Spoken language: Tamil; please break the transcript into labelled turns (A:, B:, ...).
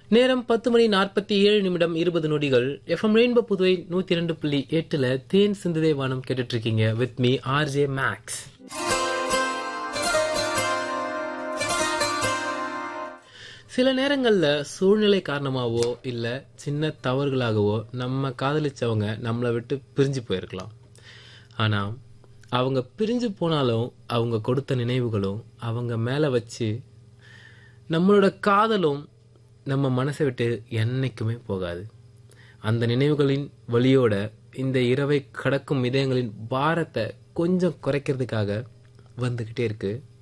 A: நேரம் பத்து மணி நாற்பத்தி ஏழு நிமிடம் இருபது நொடிகள் எஃப்எம் ரெயின்போ புதுவை நூத்தி இரண்டு புள்ளி எட்டுல தேன் சிந்துதே வானம் கேட்டுட்டு இருக்கீங்க வித் மீ ஆர்ஜே மேக்ஸ் சில நேரங்கள்ல சூழ்நிலை காரணமாவோ இல்ல சின்ன தவறுகளாகவோ நம்ம காதலிச்சவங்க நம்மளை விட்டு பிரிஞ்சு போயிருக்கலாம் ஆனா அவங்க பிரிஞ்சு போனாலும் அவங்க கொடுத்த நினைவுகளும் அவங்க மேல வச்சு நம்மளோட காதலும் நம்ம மனசை விட்டு என்னைக்குமே போகாது அந்த நினைவுகளின் வழியோட இந்த இரவை கடக்கும் இதயங்களின் பாரத்தை கொஞ்சம் குறைக்கிறதுக்காக வந்துகிட்டே இருக்கு